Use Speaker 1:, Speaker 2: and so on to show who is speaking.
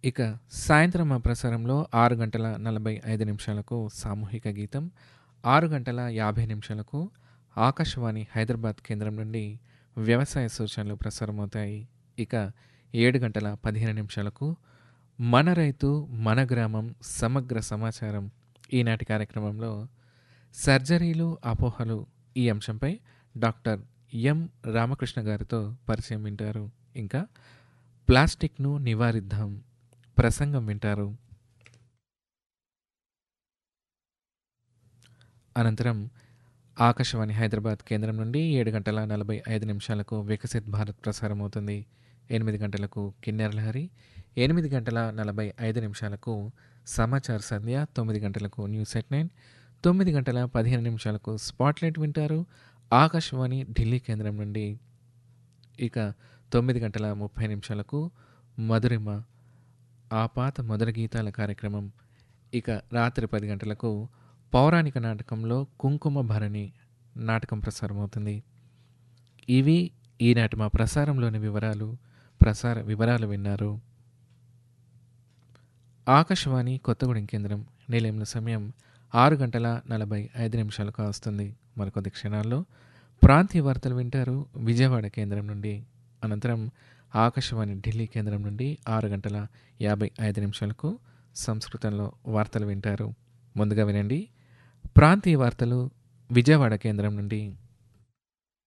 Speaker 1: ఇక సాయంత్రం మా ప్రసారంలో ఆరు గంటల నలభై ఐదు నిమిషాలకు సామూహిక గీతం ఆరు గంటల యాభై నిమిషాలకు ఆకాశవాణి హైదరాబాద్ కేంద్రం నుండి వ్యవసాయ సూచనలు ప్రసారమవుతాయి ఇక ఏడు గంటల పదిహేను నిమిషాలకు మన రైతు మన గ్రామం సమగ్ర సమాచారం ఈనాటి కార్యక్రమంలో సర్జరీలు అపోహలు ఈ అంశంపై డాక్టర్ ఎం రామకృష్ణ గారితో పరిచయం వింటారు ఇంకా ప్లాస్టిక్ను నివారిద్దాం ప్రసంగం వింటారు అనంతరం ఆకాశవాణి హైదరాబాద్ కేంద్రం నుండి ఏడు గంటల నలభై ఐదు నిమిషాలకు వికసిత్ భారత్ ప్రసారం అవుతుంది ఎనిమిది గంటలకు కిన్నెర లహరి ఎనిమిది గంటల నలభై ఐదు నిమిషాలకు సమాచార సంధ్య తొమ్మిది గంటలకు న్యూస్ ఎట్ నైన్ తొమ్మిది గంటల పదిహేను నిమిషాలకు స్పాట్లైట్ వింటారు ఆకాశవాణి ఢిల్లీ కేంద్రం నుండి ఇక తొమ్మిది గంటల ముప్పై నిమిషాలకు మధురిమ ఆ పాత మధుర గీతాల కార్యక్రమం ఇక రాత్రి పది గంటలకు పౌరాణిక నాటకంలో కుంకుమ భరణి నాటకం ప్రసారమవుతుంది ఇవి ఈనాటి మా ప్రసారంలోని వివరాలు ప్రసార వివరాలు విన్నారు ఆకాశవాణి కొత్తగూడెం కేంద్రం నిలయంలో సమయం ఆరు గంటల నలభై ఐదు నిమిషాలకు వస్తుంది మరికొద్ది క్షణాల్లో ప్రాంతీయ వార్తలు వింటారు విజయవాడ కేంద్రం నుండి అనంతరం ఆకాశవాణి ఢిల్లీ కేంద్రం నుండి ఆరు గంటల యాభై ఐదు నిమిషాలకు సంస్కృతంలో వార్తలు వింటారు ముందుగా వినండి ప్రాంతీయ వార్తలు విజయవాడ కేంద్రం నుండి